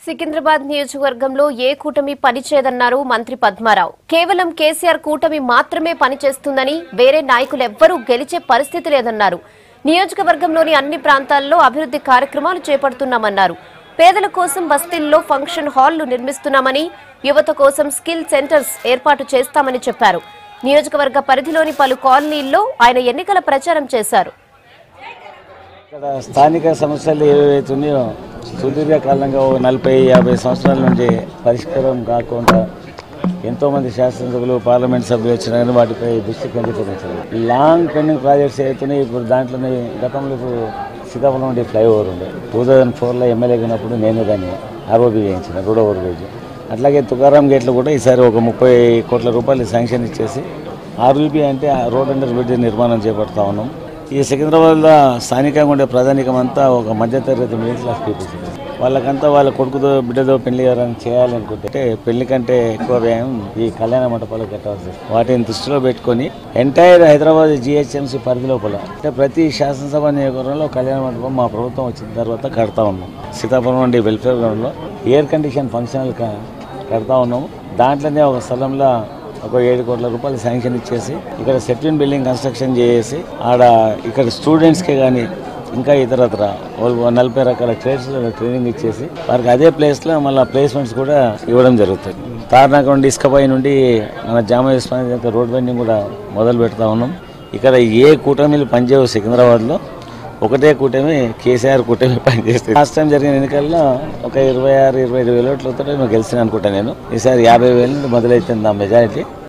సికింద్రాబాద్ నియోజకవర్గంలో ఏ కూటమి పనిచేయదన్నారు మంత్రి పద్మారావు కేవలం కేసీఆర్ కూటమి మాత్రమే పనిచేస్తుందని వేరే నాయకులెవ్వరూ గెలిచే పరిస్థితి లేదన్నారు నియోజకవర్గంలోని అన్ని ప్రాంతాల్లో అభివృద్ధి కార్యక్రమాలు చేపడుతున్నామన్నారు పేదల కోసం బస్తీల్లో ఫంక్షన్ హాళ్లు నిర్మిస్తున్నామని యువత కోసం స్కిల్ సెంటర్స్ ఏర్పాటు చేస్తామని చెప్పారు నియోజకవర్గ పరిధిలోని పలు కాలనీల్లో ఆయన ఎన్నికల ప్రచారం చేశారు ఇక్కడ స్థానిక సమస్యలు ఏవైతే ఉన్నాయో సుదీర్ఘకాలంగా ఓ నలభై యాభై సంవత్సరాల నుండి పరిష్కారం కాకుండా ఎంతోమంది శాసనసభ్యులు పార్లమెంట్ సభ్యులు వచ్చినా కానీ వాటిపై దృష్టి కేంద్రీకరించారు లాంగ్ పెండింగ్ ప్రాజెక్ట్స్ అవుతున్నాయి ఇప్పుడు దాంట్లోనే గతంలో ఇప్పుడు సీతాఫలం నుండి ఫ్లైఓవర్ ఉండే టూ థౌజండ్ ఫోర్లో ఎమ్మెల్యేగా ఉన్నప్పుడు నేను దాన్ని ఆర్ఓబి వేయించిన రోడ్ ఓవర్ బ్రిడ్జ్ అట్లాగే తుకారాం గేట్లు కూడా ఈసారి ఒక ముప్పై కోట్ల రూపాయలు శాంక్షన్ ఇచ్చేసి ఆర్యూబీ అంటే ఆ రోడ్ అండర్ బ్రిడ్జ్ నిర్మాణం చేపడతా ఉన్నాం ఈ సికింద్రాబాద్లో స్థానికంగా ఉండే ప్రధానికం అంతా ఒక మధ్యతరగతి మిడిల్ క్లాస్ పీపుల్స్ వాళ్ళకంతా వాళ్ళ కొడుకుతో బిడ్డతో పెళ్లి ఎవరైనా చేయాలనుకుంటే పెళ్లి కంటే ఎక్కువ వ్యయం ఈ కళ్యాణ మండపాలు కట్టవలసి వస్తుంది. వాటిని దృష్టిలో పెట్టుకొని ఎంటైర్ హైదరాబాద్ జిహెచ్ఎంసీ పరిధి లోపల అంటే ప్రతి శాసనసభ నియోజకవర్గంలో కళ్యాణ మండపం మా ప్రభుత్వం వచ్చిన తర్వాత కడతా ఉన్నాం సీతాపురం నుండి వెల్ఫేర్ గ్రౌండ్లో ఎయిర్ కండిషన్ ఫంక్షనల్ క- కడతా ఉన్నాము దాంట్లోనే ఒక స్థలంలో ఒక ఏడు కోట్ల రూపాయలు శాంక్షన్ ఇచ్చేసి ఇక్కడ సెట్రిన్ బిల్డింగ్ కన్స్ట్రక్షన్ చేసి ఆడ ఇక్కడ స్టూడెంట్స్కే కానీ ఇంకా ఇతరత్ర వాళ్ళు నలభై రకాల ట్రేడ్స్లో ట్రైనింగ్ ఇచ్చేసి వారికి అదే ప్లేస్లో మళ్ళీ ప్లేస్మెంట్స్ కూడా ఇవ్వడం జరుగుతుంది తార్నాక నుండి ఇసుకపై నుండి మన జామ దాకా రోడ్ బెండింగ్ కూడా మొదలు పెడతా ఉన్నాం ఇక్కడ ఏ కూటమిలు పనిచేయవు సికింద్రాబాద్లో ఒకటే కూటమి కేసీఆర్ కూటమి పనిచేస్తుంది లాస్ట్ టైం జరిగిన ఎన్నికల్లో ఒక ఇరవై ఆరు ఇరవై ఐదు వేల ఓట్లతో మేము గెలిచిన అనుకుంటా నేను ఈసారి యాభై వేల నుండి మొదలైతుంది నా మెజారిటీ